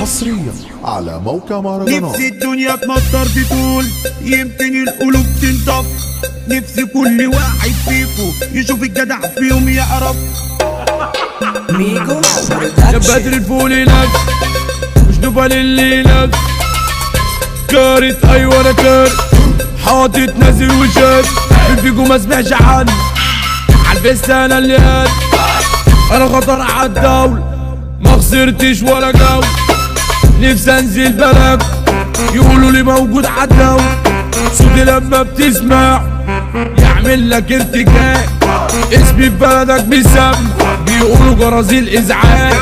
حصريا على موقع مهرجانات نفسي الدنيا تمطر بطول يمكن القلوب تنطف نفسي كل واحد فيكو يشوف الجدع فيهم يعرف ميجو يا برودكشن بدر الفول نفس مش نبال اللي نفس كارت ايوه انا كارت حاطط نازل وشاد مين فيكم ما سمعش عني عالفيست انا اللي هاد انا خطر عالدول ما خسرتش ولا جو نفسي انزل بلد يقولوا لي موجود عالدول صوتي لما بتسمع يعمل لك ارتجاج اسمي في بلدك بيسمع بيقولوا جرازيل ازعاج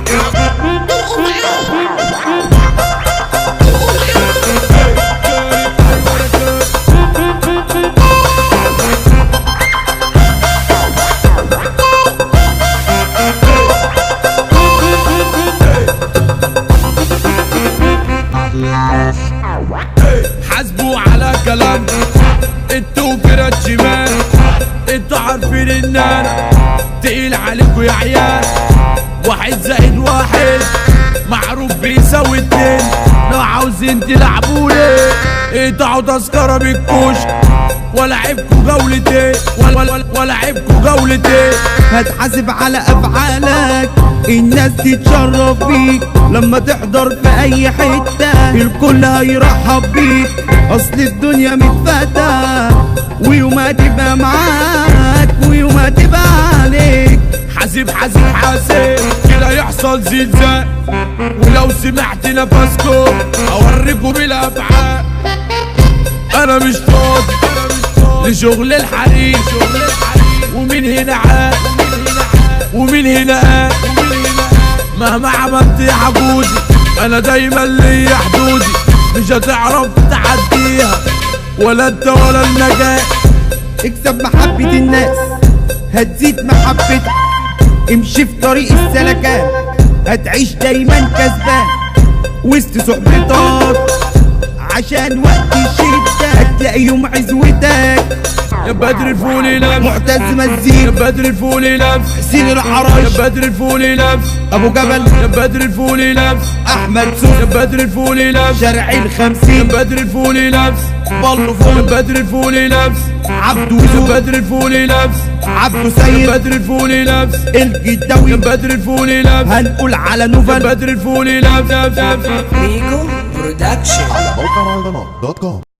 حاسبوا على كلام انتوا كرات شمال انتوا عارفين ان انا تقيل عليكوا يا عيال واحد زائد واحد معروف بيساوي اتنين لو عاوزين تلعبوني اقطعوا تذكرة بالكوش ولا عيبكوا جولتين ولا ولا ولا عيبكوا جولتين هتحاسب على افعالك الناس تتشرف بيك لما تحضر في اي حتة الكل هيرحب بيك اصل الدنيا متفتة ويوم هتبقى معاك ويوم هتبقى عليك حاسب حاسب حاسب كده يحصل زلزال ولو سمعت نفسكم اوريكم الافعال انا مش فاضي لشغل الحريم ومن هنا عاد ومن هنا قال مهما عملت يا عجوزي انا دايما ليا حدودي مش هتعرف تعديها ولا انت ولا النجاة اكسب محبة الناس هتزيد محبتك امشي في طريق السلكان هتعيش دايما كسبان وسط صحبتك عشان وقت الشدة هتلاقي يوم عزوتك يا بدر الفول نفس معتز يا مزيك بدر الفول نفس حسين يا الحراش بدر الفول نفس ابو جبل يا بدر الفول نفس احمد يا سوف بدر الفول نفس شارعي يا الخمسين بدر الفول نفس بلو يا فول بدر الفول نفس عبدو يا يوسف بدر الفول نفس عبدو يا سيد بدر الفول نفس يا الجداوي بدر الفول نفس هنقول على يا نوفل بدر الفول نفس ميجو برودكشن على موقع مهرجانات دوت كوم